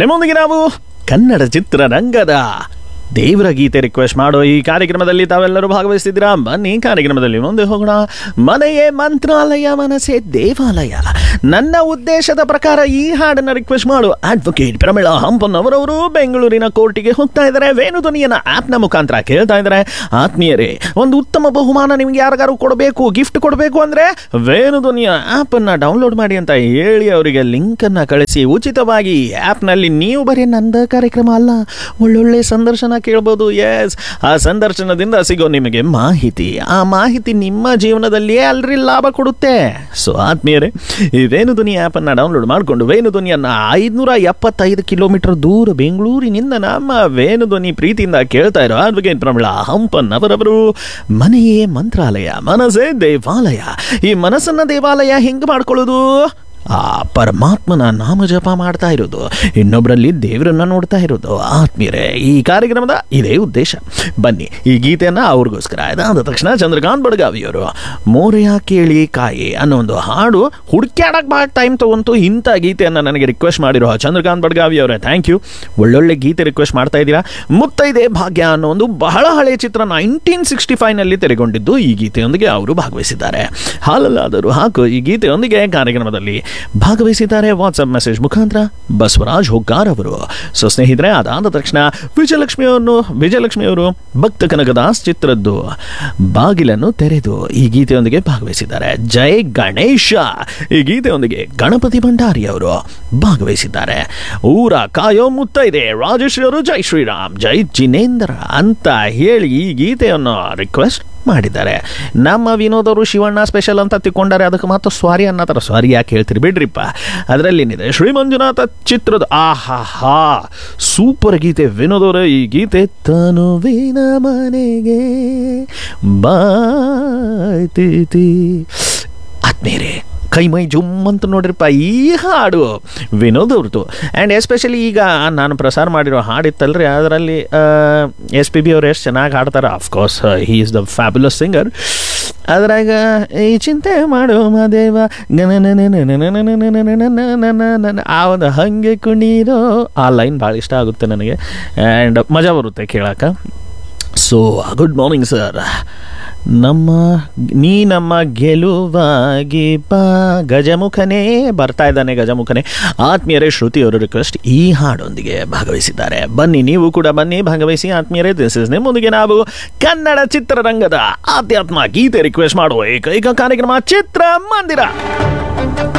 ನಿಮ್ಮೊಂದಿಗೆ ನಾವು ಕನ್ನಡ ಚಿತ್ರರಂಗದ ದೇವರ ಗೀತೆ ರಿಕ್ವೆಸ್ಟ್ ಮಾಡೋ ಈ ಕಾರ್ಯಕ್ರಮದಲ್ಲಿ ತಾವೆಲ್ಲರೂ ಭಾಗವಹಿಸ್ತಿದ್ದೀರಾ ಬನ್ನಿ ಕಾರ್ಯಕ್ರಮದಲ್ಲಿ ಮುಂದೆ ಹೋಗೋಣ ಮನೆಯೇ ಮಂತ್ರಾಲಯ ಮನಸ್ಸೇ ದೇವಾಲಯ ನನ್ನ ಉದ್ದೇಶದ ಪ್ರಕಾರ ಈ ಹಾಡನ್ನು ರಿಕ್ವೆಸ್ಟ್ ಮಾಡು ಅಡ್ವೊಕೇಟ್ ಪ್ರಮಿಳಾ ಹಂಪನ್ ಅವರವರು ಬೆಂಗಳೂರಿನ ಕೋರ್ಟಿಗೆ ಹೋಗ್ತಾ ಇದ್ದಾರೆ ವೇಣುಧ್ವನಿಯನ್ನ ಆಪ್ನ ಮುಖಾಂತರ ಕೇಳ್ತಾ ಇದ್ದಾರೆ ಆತ್ಮೀಯರೇ ಒಂದು ಉತ್ತಮ ಬಹುಮಾನ ನಿಮ್ಗೆ ಯಾರಿಗಾರು ಕೊಡಬೇಕು ಗಿಫ್ಟ್ ಕೊಡಬೇಕು ಅಂದ್ರೆ ವೇಣುಧ್ವನಿಯ ಆಪ್ ಅನ್ನ ಡೌನ್ಲೋಡ್ ಮಾಡಿ ಅಂತ ಹೇಳಿ ಅವರಿಗೆ ಲಿಂಕ್ ಅನ್ನ ಕಳಿಸಿ ಉಚಿತವಾಗಿ ಆಪ್ ನಲ್ಲಿ ನೀವು ಬರೀ ನಂದ ಕಾರ್ಯಕ್ರಮ ಅಲ್ಲ ಒಳ್ಳೊಳ್ಳೆ ಸಂದರ್ಶನ ಕೇಳ್ಬೋದು ಎಸ್ ಆ ಸಂದರ್ಶನದಿಂದ ಸಿಗೋ ನಿಮಗೆ ಮಾಹಿತಿ ಆ ಮಾಹಿತಿ ನಿಮ್ಮ ಜೀವನದಲ್ಲಿಯೇ ಅಲ್ರಿ ಲಾಭ ಕೊಡುತ್ತೆ ಸೊ ಆತ್ಮೀಯರೇ ಈ ವೇಣುಧ್ವನಿ ಆಪ್ ಅನ್ನ ಡೌನ್ಲೋಡ್ ಮಾಡಿಕೊಂಡು ವೇಣುಧ್ವನಿಯನ್ನ ಐದುನೂರ ಎಪ್ಪತ್ತೈದು ಕಿಲೋಮೀಟರ್ ದೂರ ಬೆಂಗಳೂರಿನಿಂದ ನಮ್ಮ ವೇಣುಧ್ವನಿ ಪ್ರೀತಿಯಿಂದ ಕೇಳ್ತಾ ಇರೋ ಅಡ್ವೊಕೇಟ್ ಪ್ರಮಿಳಾ ಹಂಪನ್ ಅವರವರು ಮನೆಯೇ ಮಂತ್ರಾಲಯ ಮನಸ್ಸೇ ದೇವಾಲಯ ಈ ಮನಸ್ಸನ್ನ ದೇವಾಲಯ ಹೆಂಗೆ ಮಾಡ್ಕೊಳ್ಳೋದು ಆ ಪರಮಾತ್ಮನ ನಾಮ ಜಪ ಮಾಡ್ತಾ ಇರೋದು ಇನ್ನೊಬ್ಬರಲ್ಲಿ ದೇವರನ್ನ ನೋಡ್ತಾ ಇರೋದು ಆತ್ಮೀಯರೇ ಈ ಕಾರ್ಯಕ್ರಮದ ಇದೇ ಉದ್ದೇಶ ಬನ್ನಿ ಈ ಗೀತೆಯನ್ನ ಅವ್ರಿಗೋಸ್ಕರ ಇದಾದ ತಕ್ಷಣ ಚಂದ್ರಕಾಂತ್ ಬಡಗಾವಿಯವರು ಮೋರೆಯ ಕೇಳಿ ಕಾಯಿ ಅನ್ನೋ ಒಂದು ಹಾಡು ಹುಡುಕ್ಯಾಡಕ್ ಭಾಳ ಟೈಮ್ ತಗೊಂತು ಇಂಥ ಗೀತೆಯನ್ನು ನನಗೆ ರಿಕ್ವೆಸ್ಟ್ ಮಾಡಿರೋ ಚಂದ್ರಕಾಂತ್ ಬಡಗಾವಿ ಅವರೇ ಥ್ಯಾಂಕ್ ಯು ಒಳ್ಳೊಳ್ಳೆ ಗೀತೆ ರಿಕ್ವೆಸ್ಟ್ ಮಾಡ್ತಾ ಇದ್ದೀರಾ ಮುತ್ತೈದೆ ಭಾಗ್ಯ ಅನ್ನೋ ಒಂದು ಬಹಳ ಹಳೆಯ ಚಿತ್ರ ನೈನ್ಟೀನ್ ಸಿಕ್ಸ್ಟಿ ಫೈವ್ನಲ್ಲಿ ತೆರೆಗೊಂಡಿದ್ದು ಈ ಗೀತೆಯೊಂದಿಗೆ ಅವರು ಭಾಗವಹಿಸಿದ್ದಾರೆ ಹಾಲಲ್ಲಾದರೂ ಹಾಕು ಈ ಗೀತೆಯೊಂದಿಗೆ ಕಾರ್ಯಕ್ರಮದಲ್ಲಿ ಭಾಗವಹಿಸಿದ್ದಾರೆ ವಾಟ್ಸಪ್ ಮೆಸೇಜ್ ಮುಖಾಂತರ ಬಸವರಾಜ್ ಹುಗ್ಗಾರ್ ಅವರು ಸೊ ಸ್ನೇಹಿತರೆ ಅದಾದ ತಕ್ಷಣ ವಿಜಯಲಕ್ಷ್ಮಿ ಅವರನ್ನು ವಿಜಯಲಕ್ಷ್ಮಿ ಅವರು ಭಕ್ತ ಕನಕದಾಸ್ ಚಿತ್ರದ್ದು ಬಾಗಿಲನ್ನು ತೆರೆದು ಈ ಗೀತೆಯೊಂದಿಗೆ ಭಾಗವಹಿಸಿದ್ದಾರೆ ಜೈ ಗಣೇಶ ಈ ಗೀತೆಯೊಂದಿಗೆ ಗಣಪತಿ ಭಂಡಾರಿ ಅವರು ಭಾಗವಹಿಸಿದ್ದಾರೆ ಊರ ಕಾಯೋ ಮುತ್ತೈದೆ ರಾಜಶ್ರೀ ಅವರು ಜೈ ಶ್ರೀರಾಮ್ ಜೈ ಜಿನೇಂದ್ರ ಅಂತ ಹೇಳಿ ಈ ಗೀತೆಯನ್ನು ರಿಕ್ವೆಸ್ಟ್ ಮಾಡಿದ್ದಾರೆ ನಮ್ಮ ವಿನೋದ್ ಅವರು ಶಿವಣ್ಣ ಸ್ಪೆಷಲ್ ಅಂತ ತಿಳ್ಕೊಂಡಾರೆ ಅದಕ್ಕೆ ಮಾತ್ರ ಸ್ವಾರಿ ಅನ್ನತ್ತಾರ ಸ್ವಾರಿ ಯಾಕೆ ಹೇಳ್ತೀರಿ ಬಿಡ್ರಿಪ್ಪ ಅದರಲ್ಲಿ ಏನಿದೆ ಶ್ರೀ ಮಂಜುನಾಥ ಚಿತ್ರದ ಆಹಾ ಹಾ ಸೂಪರ್ ಗೀತೆ ವಿನೋದ್ ಅವರ ಈ ಗೀತೆ ತನುವಿನ ಮನೆಗೆ ಬಾಯ್ತೀತಿ ಆತ್ಮೀಯರೇ ಕೈ ಮೈ ಜುಮ್ ಅಂತ ನೋಡ್ರಿಪ್ಪ ಈ ಹಾಡು ವಿನೋದ್ ಅವ್ರದ್ದು ಆ್ಯಂಡ್ ಎಸ್ಪೆಷಲಿ ಈಗ ನಾನು ಪ್ರಸಾರ ಮಾಡಿರೋ ಹಾಡಿತ್ತಲ್ರಿ ಅದರಲ್ಲಿ ಎಸ್ ಪಿ ಬಿ ಅವ್ರು ಎಷ್ಟು ಚೆನ್ನಾಗಿ ಹಾಡ್ತಾರೆ of course he is the fabulous singer ಅದ್ರಾಗ ಈ ಚಿಂತೆ ಮಾಡೋ ಮದೇವ ಆ ಒಂದು ಹಂಗೆ ಕುಣೀರೋ ಆ ಲೈನ್ ಭಾಳ ಇಷ್ಟ ಆಗುತ್ತೆ ನನಗೆ ಆ್ಯಂಡ್ ಮಜಾ ಬರುತ್ತೆ ಕೇಳಕ್ಕೆ ಸೊ ಗುಡ್ ಮಾರ್ನಿಂಗ್ ಸರ್ ನಮ್ಮ ನೀ ನಮ್ಮ ಗೆಲುವಾಗಿ ಬಾ ಗಜಮುಖನೇ ಬರ್ತಾ ಇದ್ದಾನೆ ಗಜಮುಖನೇ ಆತ್ಮೀಯರೇ ಶ್ರುತಿಯವರು ರಿಕ್ವೆಸ್ಟ್ ಈ ಹಾಡೊಂದಿಗೆ ಭಾಗವಹಿಸಿದ್ದಾರೆ ಬನ್ನಿ ನೀವು ಕೂಡ ಬನ್ನಿ ಭಾಗವಹಿಸಿ ಆತ್ಮೀಯರೇ ದಿಸ್ ಇಸ್ ನಿಮ್ಮೊಂದಿಗೆ ನಾವು ಕನ್ನಡ ಚಿತ್ರರಂಗದ ಆಧ್ಯಾತ್ಮ ಗೀತೆ ರಿಕ್ವೆಸ್ಟ್ ಮಾಡುವ ಏಕೈಕ ಕಾರ್ಯಕ್ರಮ ಚಿತ್ರ ಮಂದಿರ